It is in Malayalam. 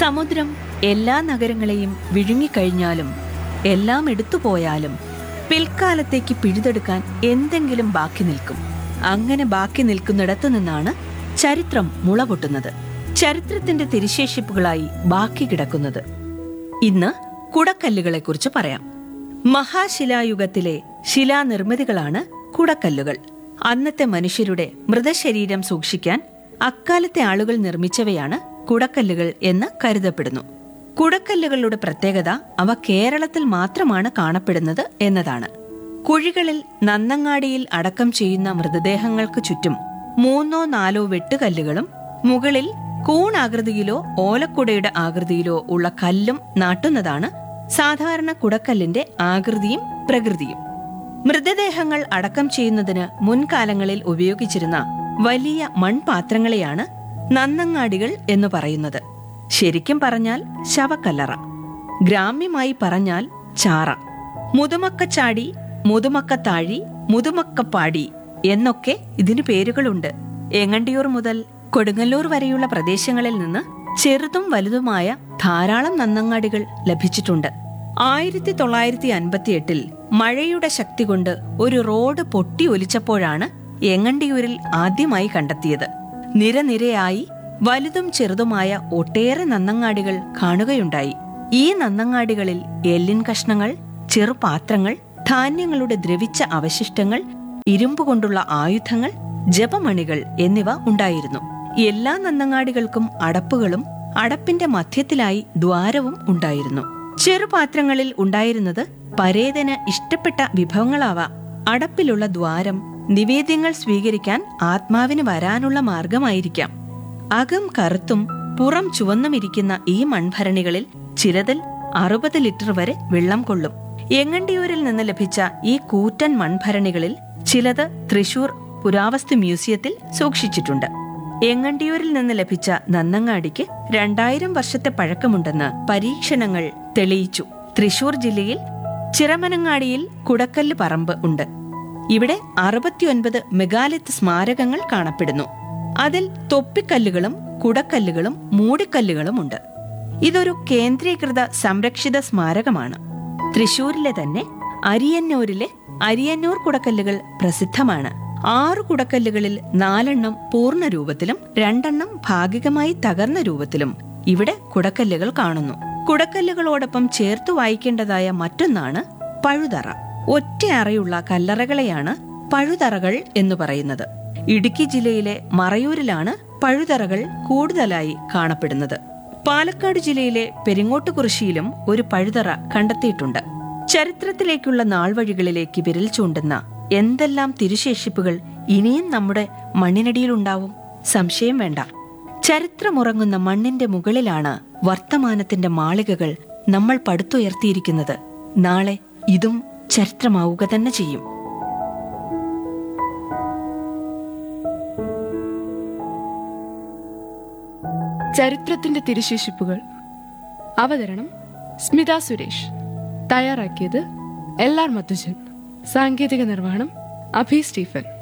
സമുദ്രം എല്ലാ നഗരങ്ങളെയും വിഴുങ്ങിക്കഴിഞ്ഞാലും എല്ലാം എടുത്തുപോയാലും പിൽക്കാലത്തേക്ക് പിഴുതെടുക്കാൻ എന്തെങ്കിലും ബാക്കി നിൽക്കും അങ്ങനെ ബാക്കി നിൽക്കുന്നിടത്തു നിന്നാണ് ചരിത്രം മുളപൊട്ടുന്നത് ചരിത്രത്തിന്റെ തിരിശേഷിപ്പുകളായി ബാക്കി കിടക്കുന്നത് ഇന്ന് കുടക്കല്ലുകളെക്കുറിച്ച് പറയാം മഹാശിലായുഗത്തിലെ ശിലാനിർമ്മിതികളാണ് കുടക്കല്ലുകൾ അന്നത്തെ മനുഷ്യരുടെ മൃതശരീരം സൂക്ഷിക്കാൻ അക്കാലത്തെ ആളുകൾ നിർമ്മിച്ചവയാണ് കുടക്കല്ലുകൾ എന്ന് കരുതപ്പെടുന്നു കുടക്കല്ലുകളുടെ പ്രത്യേകത അവ കേരളത്തിൽ മാത്രമാണ് കാണപ്പെടുന്നത് എന്നതാണ് കുഴികളിൽ നന്നങ്ങാടിയിൽ അടക്കം ചെയ്യുന്ന മൃതദേഹങ്ങൾക്ക് ചുറ്റും മൂന്നോ നാലോ വെട്ടുകല്ലുകളും മുകളിൽ കൂണാകൃതിയിലോ ഓലക്കുടയുടെ ആകൃതിയിലോ ഉള്ള കല്ലും നാട്ടുന്നതാണ് സാധാരണ കുടക്കല്ലിന്റെ ആകൃതിയും പ്രകൃതിയും മൃതദേഹങ്ങൾ അടക്കം ചെയ്യുന്നതിന് മുൻകാലങ്ങളിൽ ഉപയോഗിച്ചിരുന്ന വലിയ മൺപാത്രങ്ങളെയാണ് നന്നങ്ങാടികൾ എന്ന് പറയുന്നത് ശരിക്കും പറഞ്ഞാൽ ശവക്കല്ലറ ഗ്രാമ്യമായി പറഞ്ഞാൽ ചാറ മുതുമക്കച്ചാടി മുതുമക്കത്താഴി മുതുമക്കപ്പാടി എന്നൊക്കെ ഇതിന് പേരുകളുണ്ട് എങ്ങണ്ടിയൂർ മുതൽ കൊടുങ്ങല്ലൂർ വരെയുള്ള പ്രദേശങ്ങളിൽ നിന്ന് ചെറുതും വലുതുമായ ധാരാളം നന്നങ്ങാടികൾ ലഭിച്ചിട്ടുണ്ട് ആയിരത്തി തൊള്ളായിരത്തി അൻപത്തിയെട്ടിൽ മഴയുടെ ശക്തി കൊണ്ട് ഒരു റോഡ് പൊട്ടി ഒലിച്ചപ്പോഴാണ് എങ്ങണ്ടിയൂരിൽ ആദ്യമായി കണ്ടെത്തിയത് നിരനിരയായി വലുതും ചെറുതുമായ ഒട്ടേറെ നന്നങ്ങാടികൾ കാണുകയുണ്ടായി ഈ നന്നങ്ങാടികളിൽ എല്ലിൻ കഷ്ണങ്ങൾ ചെറുപാത്രങ്ങൾ ധാന്യങ്ങളുടെ ദ്രവിച്ച അവശിഷ്ടങ്ങൾ ഇരുമ്പുകൊണ്ടുള്ള ആയുധങ്ങൾ ജപമണികൾ എന്നിവ ഉണ്ടായിരുന്നു എല്ലാ നന്നങ്ങാടികൾക്കും അടപ്പുകളും അടപ്പിന്റെ മധ്യത്തിലായി ദ്വാരവും ഉണ്ടായിരുന്നു ചെറുപാത്രങ്ങളിൽ ഉണ്ടായിരുന്നത് പരേതന് ഇഷ്ടപ്പെട്ട വിഭവങ്ങളാവാം അടപ്പിലുള്ള ദ്വാരം നിവേദ്യങ്ങൾ സ്വീകരിക്കാൻ ആത്മാവിന് വരാനുള്ള മാർഗമായിരിക്കാം അകം കറുത്തും പുറം ചുവന്നുമിരിക്കുന്ന ഈ മൺഭരണികളിൽ ചിലതിൽ അറുപത് ലിറ്റർ വരെ വെള്ളം കൊള്ളും എങ്ങണ്ടിയൂരിൽ നിന്ന് ലഭിച്ച ഈ കൂറ്റൻ മൺഭരണികളിൽ ചിലത് തൃശൂർ പുരാവസ്തു മ്യൂസിയത്തിൽ സൂക്ഷിച്ചിട്ടുണ്ട് എങ്ങണ്ടിയൂരിൽ നിന്ന് ലഭിച്ച നന്നങ്ങാടിക്ക് രണ്ടായിരം വർഷത്തെ പഴക്കമുണ്ടെന്ന് പരീക്ഷണങ്ങൾ തെളിയിച്ചു തൃശൂർ ജില്ലയിൽ ചിറമനങ്ങാടിയിൽ കുടക്കല്ല് പറമ്പ് ഉണ്ട് ഇവിടെ അറുപത്തിയൊൻപത് മെഗാലിത്ത് സ്മാരകങ്ങൾ കാണപ്പെടുന്നു അതിൽ തൊപ്പിക്കല്ലുകളും കുടക്കല്ലുകളും മൂടിക്കല്ലുകളും ഉണ്ട് ഇതൊരു കേന്ദ്രീകൃത സംരക്ഷിത സ്മാരകമാണ് തൃശൂരിലെ തന്നെ അരിയന്നൂരിലെ അരിയന്നൂർ കുടക്കല്ലുകൾ പ്രസിദ്ധമാണ് ആറ് കുടക്കല്ലുകളിൽ നാലെണ്ണം പൂർണ്ണ രൂപത്തിലും രണ്ടെണ്ണം ഭാഗികമായി തകർന്ന രൂപത്തിലും ഇവിടെ കുടക്കല്ലുകൾ കാണുന്നു കുടക്കല്ലുകളോടൊപ്പം ചേർത്തു വായിക്കേണ്ടതായ മറ്റൊന്നാണ് പഴുതറ ഒറ്റ അറയുള്ള കല്ലറകളെയാണ് പഴുതറകൾ എന്ന് പറയുന്നത് ഇടുക്കി ജില്ലയിലെ മറയൂരിലാണ് പഴുതറകൾ കൂടുതലായി കാണപ്പെടുന്നത് പാലക്കാട് ജില്ലയിലെ പെരിങ്ങോട്ടുകുറിശിയിലും ഒരു പഴുതറ കണ്ടെത്തിയിട്ടുണ്ട് ചരിത്രത്തിലേക്കുള്ള നാൾവഴികളിലേക്ക് വിരൽ ചൂണ്ടുന്ന എന്തെല്ലാം തിരുശേഷിപ്പുകൾ ഇനിയും നമ്മുടെ മണ്ണിനടിയിലുണ്ടാവും സംശയം വേണ്ട ചരിത്രമുറങ്ങുന്ന മണ്ണിന്റെ മുകളിലാണ് വർത്തമാനത്തിന്റെ മാളികകൾ നമ്മൾ പടുത്തുയർത്തിയിരിക്കുന്നത് നാളെ ഇതും ചരിത്രമാവുക തന്നെ ചെയ്യും ചരിത്രത്തിന്റെ തിരുശേഷിപ്പുകൾ അവതരണം സ്മിത സുരേഷ് തയ്യാറാക്കിയത് എൽ ആർ മധുജൻ സാങ്കേതിക നിർവഹണം അഭി സ്റ്റീഫൻ